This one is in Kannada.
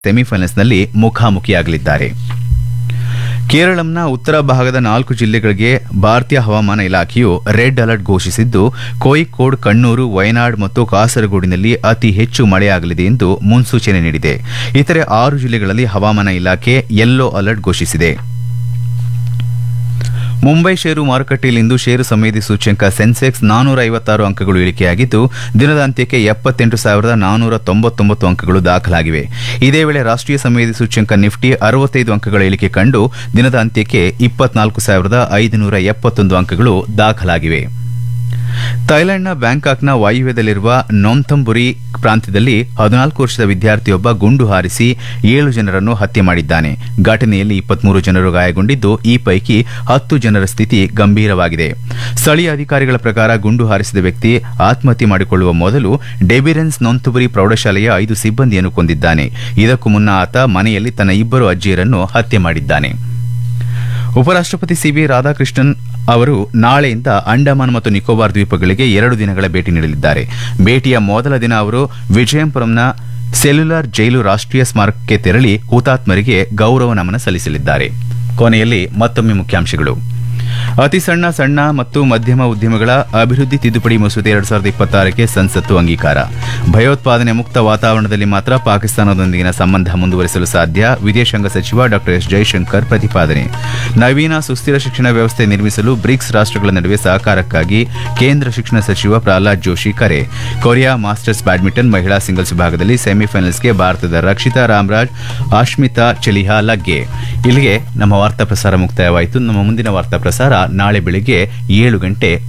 ಸೆಮಿಫೈನಲ್ಸ್ನಲ್ಲಿ ಮುಖಾಮುಖಿಯಾಗಲಿದ್ದಾರೆ ಕೇರಳಂನ ಉತ್ತರ ಭಾಗದ ನಾಲ್ಕು ಜಿಲ್ಲೆಗಳಿಗೆ ಭಾರತೀಯ ಹವಾಮಾನ ಇಲಾಖೆಯು ರೆಡ್ ಅಲರ್ಟ್ ಘೋಷಿಸಿದ್ದು ಕೋಯಿಕೋಡ್ ಕಣ್ಣೂರು ವಯನಾಡ್ ಮತ್ತು ಕಾಸರಗೋಡಿನಲ್ಲಿ ಅತಿ ಹೆಚ್ಚು ಮಳೆಯಾಗಲಿದೆ ಎಂದು ಮುನ್ಸೂಚನೆ ನೀಡಿದೆ ಇತರೆ ಆರು ಜಿಲ್ಲೆಗಳಲ್ಲಿ ಹವಾಮಾನ ಇಲಾಖೆ ಯೆಲ್ಲೋ ಅಲರ್ಟ್ ಘೋಷಿಸಿದೆ ಮುಂಬೈ ಷೇರು ಮಾರುಕಟ್ಟೆಯಲ್ಲಿಂದು ಷೇರು ಸಂವೇದಿ ಸೂಚ್ಯಂಕ ಸೆನ್ಸೆಕ್ಸ್ ನಾನೂರ ಐವತ್ತಾರು ಅಂಕಗಳು ಇಳಿಕೆಯಾಗಿದ್ದು ದಿನದ ಅಂತ್ಯಕ್ಕೆ ಎಪ್ಪತ್ತೆಂಟು ಸಾವಿರದ ನಾನೂರ ತೊಂಬತ್ತೊಂಬತ್ತು ಅಂಕಗಳು ದಾಖಲಾಗಿವೆ ಇದೇ ವೇಳೆ ರಾಷ್ಟೀಯ ಸಂವೇದಿ ಸೂಚ್ಯಂಕ ನಿಫ್ಟಿ ಅರವತ್ತೈದು ಅಂಕಗಳ ಇಳಿಕೆ ಕಂಡು ದಿನದ ಅಂತ್ಯಕ್ಕೆ ಇಪ್ಪತ್ನಾಲ್ಕು ಸಾವಿರದ ಐದುನೂರ ಎಪ್ಪತ್ತೊಂದು ಅಂಕಗಳು ದಾಖಲಾಗಿವೆ ಥೈಲ್ಯಾಂಡ್ನ ಬ್ಯಾಂಕಾಕ್ನ ವಾಯುವ್ಯದಲ್ಲಿರುವ ನೊಂಥಂಬುರಿ ಪ್ರಾಂತ್ಯದಲ್ಲಿ ಹದಿನಾಲ್ಕು ವರ್ಷದ ವಿದ್ಯಾರ್ಥಿಯೊಬ್ಬ ಗುಂಡು ಹಾರಿಸಿ ಏಳು ಜನರನ್ನು ಹತ್ಯೆ ಮಾಡಿದ್ದಾನೆ ಘಟನೆಯಲ್ಲಿ ಇಪ್ಪತ್ಮೂರು ಜನರು ಗಾಯಗೊಂಡಿದ್ದು ಈ ಪೈಕಿ ಹತ್ತು ಜನರ ಸ್ಥಿತಿ ಗಂಭೀರವಾಗಿದೆ ಸ್ಥಳೀಯ ಅಧಿಕಾರಿಗಳ ಪ್ರಕಾರ ಗುಂಡು ಹಾರಿಸಿದ ವ್ಯಕ್ತಿ ಆತ್ಮಹತ್ಯೆ ಮಾಡಿಕೊಳ್ಳುವ ಮೊದಲು ಡೆಬಿರೆನ್ಸ್ ನೊಂತುಬುರಿ ಪ್ರೌಢಶಾಲೆಯ ಐದು ಸಿಬ್ಬಂದಿಯನ್ನು ಕೊಂದಿದ್ದಾನೆ ಇದಕ್ಕೂ ಮುನ್ನ ಆತ ಮನೆಯಲ್ಲಿ ತನ್ನ ಇಬ್ಬರು ಅಜ್ಜಿಯರನ್ನು ಹತ್ಯೆ ಮಾಡಿದ್ದಾನೆ ಉಪರಾಷ್ಟಪತಿ ಸಿಬಿ ರಾಧಾಕೃಷ್ಣನ್ ಅವರು ನಾಳೆಯಿಂದ ಅಂಡಮಾನ್ ಮತ್ತು ನಿಕೋಬಾರ್ ದ್ವೀಪಗಳಿಗೆ ಎರಡು ದಿನಗಳ ಭೇಟಿ ನೀಡಲಿದ್ದಾರೆ ಭೇಟಿಯ ಮೊದಲ ದಿನ ಅವರು ವಿಜಯಪುರಂನ ಸೆಲ್ಯುಲಾರ್ ಜೈಲು ರಾಷ್ಟೀಯ ಸ್ಮಾರಕಕ್ಕೆ ತೆರಳಿ ಹುತಾತ್ಮರಿಗೆ ಗೌರವ ನಮನ ಸಲ್ಲಿಸಲಿದ್ದಾರೆ ಕೊನೆಯಲ್ಲಿ ಮತ್ತೊಮ್ಮೆ ಮುಖ್ಯಾಂಶಗಳು ಅತಿ ಸಣ್ಣ ಸಣ್ಣ ಮತ್ತು ಮಧ್ಯಮ ಉದ್ಯಮಗಳ ಅಭಿವೃದ್ಧಿ ತಿದ್ದುಪಡಿ ಮಸೂದೆ ಎರಡ್ ಸಾವಿರದ ಇಪ್ಪತ್ತಾರಕ್ಕೆ ಸಂಸತ್ತು ಅಂಗೀಕಾರ ಭಯೋತ್ಪಾದನೆ ಮುಕ್ತ ವಾತಾವರಣದಲ್ಲಿ ಮಾತ್ರ ಪಾಕಿಸ್ತಾನದೊಂದಿಗಿನ ಸಂಬಂಧ ಮುಂದುವರಿಸಲು ಸಾಧ್ಯ ವಿದೇಶಾಂಗ ಸಚಿವ ಡಾ ಎಸ್ ಜೈಶಂಕರ್ ಪ್ರತಿಪಾದನೆ ನವೀನ ಸುಸ್ಥಿರ ಶಿಕ್ಷಣ ವ್ಯವಸ್ಥೆ ನಿರ್ಮಿಸಲು ಬ್ರಿಕ್ಸ್ ರಾಷ್ಟಗಳ ನಡುವೆ ಸಹಕಾರಕ್ಕಾಗಿ ಕೇಂದ್ರ ಶಿಕ್ಷಣ ಸಚಿವ ಪ್ರಹ್ಲಾದ್ ಜೋಶಿ ಕರೆ ಕೊರಿಯಾ ಮಾಸ್ಟರ್ಸ್ ಬ್ಯಾಡ್ಮಿಂಟನ್ ಮಹಿಳಾ ಸಿಂಗಲ್ಸ್ ವಿಭಾಗದಲ್ಲಿ ಸೆಮಿಫೈನಲ್ಸ್ಗೆ ಭಾರತದ ರಕ್ಷಿತಾ ರಾಮರಾಜ್ ಅಶ್ಮಿತಾ ಚಲಿಹಾ ಲಗ್ಗೆ ಇಲ್ಲಿಗೆ ನಮ್ಮ ವಾರ್ತಾ ಪ್ರಸಾರ ಮುಕ್ತಾಯವಾಯಿತು ನಮ್ಮ ಮುಂದಿನ ವಾರ್ತಾ ಪ್ರಸಾರ ನಾಳೆ ಬೆಳಿಗ್ಗೆ ಏಳು ಗಂಟೆ